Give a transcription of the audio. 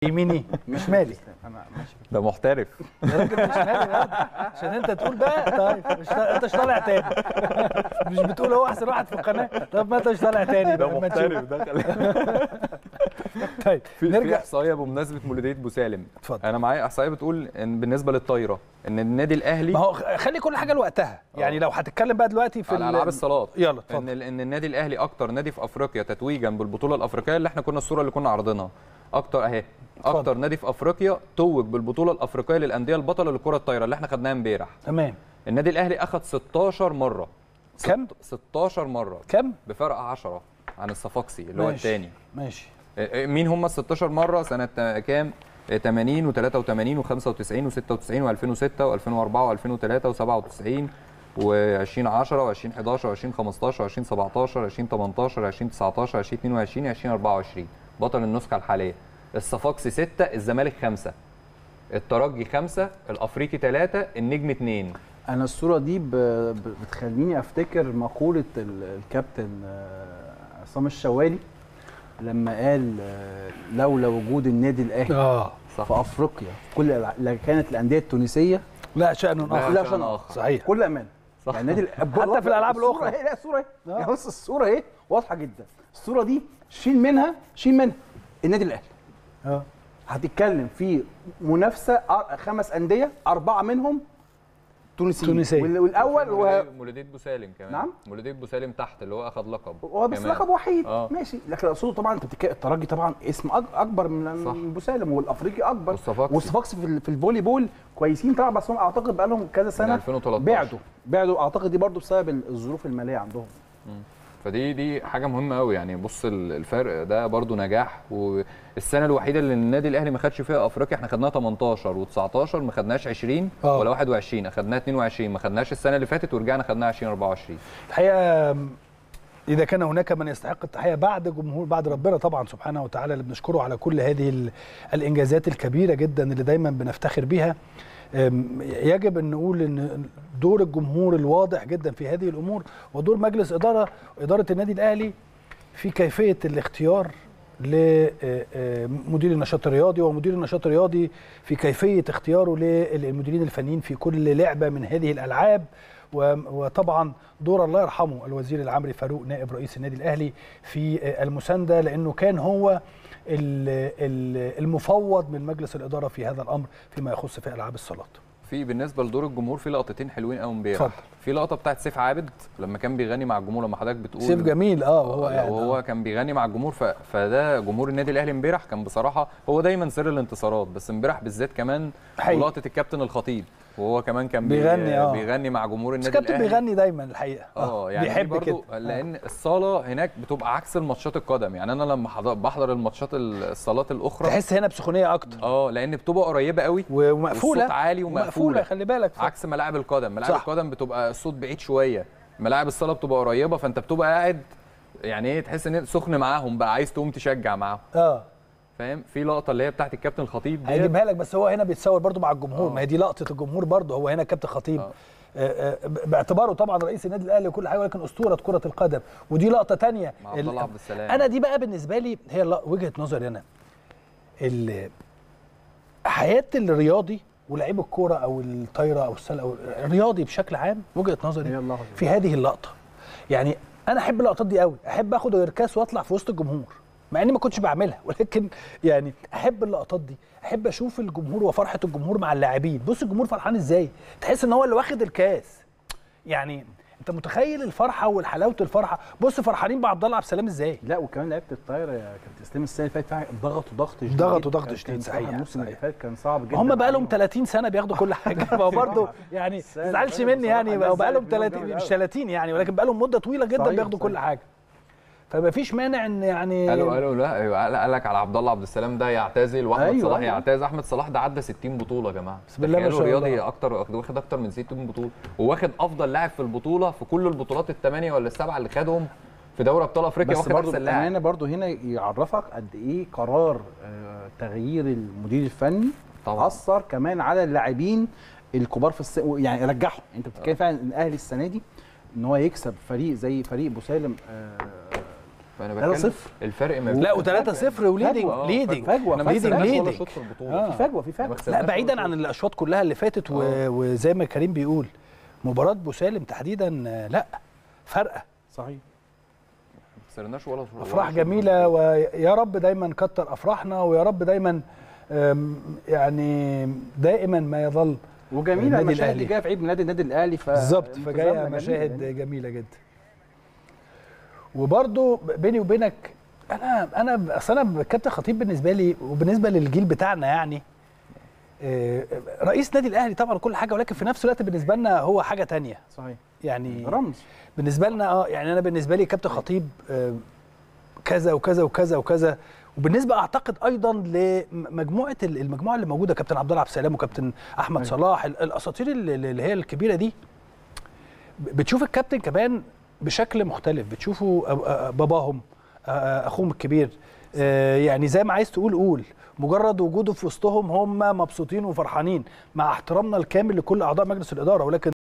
يميني مش مالي انا ماشي ده محترف يا راجل مش مالي بقى. عشان انت تقول بقى طيب مش انت مش طالع تاني مش بتقول هو احسن واحد في القناه طب ما انت مش طالع تاني ده بقى، ما نشوف. محترف ده خلي- طيب في في نرجع احصائيه بمناسبه مولوديه بوسالم اتفضل انا معايا احصائيه بتقول ان بالنسبه للطايره ان النادي الاهلي ما هو خلي كل حاجه لوقتها يعني لو هتتكلم بقى دلوقتي في على ال- العاب الصالات يلا ان اتفضل ال- ان النادي الاهلي اكتر نادي في افريقيا تتويجا بالبطوله الافريقيه اللي احنا كنا الصوره اللي كنا عارضينها اكتر اهي اتفضل. اكتر نادي في افريقيا توج بالبطوله الافريقيه للانديه البطله للكره الطايره اللي احنا خدناها امبارح تمام النادي الاهلي اخذ 16 مره كم؟ ست- 16 مره كم بفرق 10 عن الصفاقسي اللي هو ماشي. الثاني ماشي مين هم ال 16 مره سنه آه، كام 80 و83 و95 و96 و2006 و2004 و2003 و97 و2010 و2011 و2015 و2017 و2018 و2019 و2022 و2024 بطل النسخه الحاليه الصفاقسي 6 الزمالك 5 الترجي 5 الافريقي 3 النجم 2 انا الصوره دي ب... ب... بتخليني افتكر مقوله ال... الكابتن آه، عصام الشوالي لما قال آه، لولا وجود النادي الاهلي اه صح في افريقيا كل الع- لا كانت الانديه التونسيه لا شأن لا، اخر لا شأن شأن آخر. صحيح كل امان صح. يعني النادي حتى في الألعاب الصورة الأخرى. اهي لا الصوره اهي آه. يعني بص الصوره اهي واضحه جدا الصوره دي شيل منها شيل منها النادي الاهلي اه هتتكلم في منافسه أر- خمس انديه اربعه منهم تونسيين تونسية. وال- والاول هو مولودية- مولوديه بوسالم كمان نعم؟ مولوديه بوسالم تحت اللي هو اخذ لقب هو بس كمان. لقب وحيد آه. ماشي لكن اقصده طبعا انت بتتكلم الترجي طبعا اسم أك- اكبر من صح. من بوسالم والافريقي اكبر والصفاقسي. والصفاقسي في, ال- في الفولي بول كويسين طبعا بس هم اعتقد بقى لهم كذا من سنه 2013 بعدوا بعدوا اعتقد دي برضو بسبب ال- الظروف الماليه عندهم فدي دي حاجه مهمه قوي يعني بص ال- الفرق ده برضو نجاح والسنه الوحيده اللي النادي الاهلي ما خدش فيها افريقيا احنا خدناها 18 و19 ما خدناش 20 آه. ولا 21 اخدناها 22 ما خدناش السنه اللي فاتت ورجعنا خدناها 2024 الحقيقه اذا كان هناك من يستحق التحيه بعد جمهور بعد ربنا طبعا سبحانه وتعالى اللي بنشكره على كل هذه ال- الانجازات الكبيره جدا اللي دايما بنفتخر بيها أم، يجب ان نقول ان دور الجمهور الواضح جدا في هذه الامور ودور مجلس اداره اداره النادي الاهلي في كيفيه الاختيار لمدير النشاط الرياضي ومدير النشاط الرياضي في كيفيه اختياره للمديرين الفنيين في كل لعبه من هذه الالعاب و- وطبعا دور الله يرحمه الوزير العمري فاروق نائب رئيس النادي الاهلي في المسانده لانه كان هو ال- ال- المفوض من مجلس الاداره في هذا الامر فيما يخص في العاب الصالات. في بالنسبه لدور الجمهور في لقطتين حلوين قوي امبارح اتفضل. في لقطه بتاعت سيف عابد لما كان بيغني مع الجمهور لما حضرتك بتقول سيف جميل اه وهو آه، قاعد وهو آه. كان بيغني مع الجمهور ف... فده جمهور النادي الاهلي امبارح كان بصراحه هو دايما سر الانتصارات بس امبارح بالذات كمان حقيقي. ولقطه الكابتن الخطيب وهو كمان كان بي- بيغني، آه. بيغني مع جمهور بس النادي كابتن الاهلي بيغني دايما الحقيقه اه يعني بيحب بيحب كده برضو لان الصاله هناك بتبقى عكس الماتشات القدم يعني انا لما حضر- بحضر الماتشات ال- الصالات الاخرى تحس هنا بسخونيه اكتر اه لان بتبقى قريبه قوي ومقفوله والصوت عالي ومقفولة. خلي بالك عكس ملاعب القدم ملاعب صح. القدم بتبقى الصوت بعيد شويه ملاعب الصاله بتبقى قريبه فانت بتبقى قاعد يعني ايه تحس ان انت سخن معاهم بقى عايز تقوم تشجع معاهم اه فاهم في لقطه اللي هي بتاعت الكابتن الخطيب دي هيجيبها لك بس هو هنا بيتصور برضو مع الجمهور آه. ما هي دي لقطه الجمهور برضو هو هنا كابتن خطيب آه. آه، آه، باعتباره طبعا رئيس النادي الاهلي وكل حاجه ولكن اسطوره كره القدم ودي لقطه تانية مع عبد الله عبد السلام انا دي بقى بالنسبه لي هي لا- وجهه نظري انا ال- حياه الرياضي ولاعيب الكوره او الطايره او السله او الرياضي بشكل عام وجهه نظري هي اللحظة. في هذه اللقطه يعني انا احب اللقطات دي قوي احب اخد الكاس واطلع في وسط الجمهور مع اني ما كنتش بعملها ولكن يعني احب اللقطات دي احب اشوف الجمهور وفرحه الجمهور مع اللاعبين بص الجمهور فرحان ازاي تحس ان هو اللي واخد الكاس يعني انت متخيل الفرحه والحلاوه الفرحه بص فرحانين بعبد الله عبد السلام ازاي لا وكمان لعيبه الطايره يا كابتن اسلام السنه اللي فاتت فعلا ضغطوا ضغط شديد ضغطوا ضغط كان- شديد، كان صحيح، بصراحة الموسم اللي صحيح. فات كان صعب جدا هم بقى لهم عليهم. 30 سنه بياخدوا كل حاجه ما هو برضه يعني ما السنة تزعلش اللي مني فاتت يعني بصراحة بقى لهم الناس زعلت 30 منهم مش أوي. 30 يعني ولكن بقى لهم مده طويله جدا صحيح، بياخدوا كل صحيح. حاجه فما فيش مانع ان يعني قالوا قالوا لا أيوة، قال قال لك على عبد الله عبد السلام ده يعتزل واحمد أيوة، صلاح أيوة. يعتزل احمد صلاح ده عدى 60 بطوله يا جماعه بسم الله ما تخيلوا شاء الله. رياضي اكتر واخد اكتر من 60 بطوله وواخد افضل لاعب في البطوله في كل البطولات الثمانيه ولا السبعه اللي خدهم في دوري ابطال افريقيا بس واخد برضه احسن لاعب بامانه برضه هنا يعرفك قد ايه قرار آه، تغيير المدير الفني طبعا. اثر كمان على اللاعبين الكبار في السن يعني رجعهم انت بتتكلم فعلا ان الاهلي السنه دي ان هو يكسب فريق زي فريق بوسالم آه، فانا 3 بتكلم 0 الفرق ما لا بين- و3 0 وليدنج آه، ليدنج فجوة. احنا ما ليدنج خسرناش ولا ليدنج شوط في البطوله آه. في فجوه في ما فجوه خسرناش لا بعيدا ولا عن شوط. الاشواط كلها اللي فاتت و... آه. وزي ما كريم بيقول مباراه بوسالم تحديدا آه، لا فرقه صحيح ما خسرناش ولا ولا افراح شوط في جميله البطولة. ويا رب دايما كتر افراحنا ويا رب دايما آم، يعني دائما ما يظل وجميله النادي المشاهد الأهلي. اللي جايه في عيد ميلاد النادي الاهلي ف بالظبط انتظامنا فجايه جميل مشاهد يعني. جميله جدا وبرضو بيني وبينك انا انا اصل انا كابتن خطيب بالنسبه لي وبالنسبه للجيل بتاعنا يعني آه، رئيس نادي الاهلي طبعا كل حاجه ولكن في نفس الوقت بالنسبه لنا هو حاجه تانية صحيح يعني رمز بالنسبه لنا اه يعني انا بالنسبه لي كابتن خطيب آه، كذا وكذا وكذا وكذا وبالنسبه اعتقد ايضا لمجموعه ال- المجموعه اللي موجوده كابتن عبد الله عبد السلام وكابتن احمد أيوة. صلاح ال- الاساطير اللي اللي هي الكبيره دي ب- بتشوف الكابتن كمان بشكل مختلف بتشوفوا أب- أ- باباهم أ- أ- اخوهم الكبير آه، يعني زي ما عايز تقول قول مجرد وجوده في وسطهم هم مبسوطين وفرحانين مع احترامنا الكامل لكل اعضاء مجلس الاداره ولكن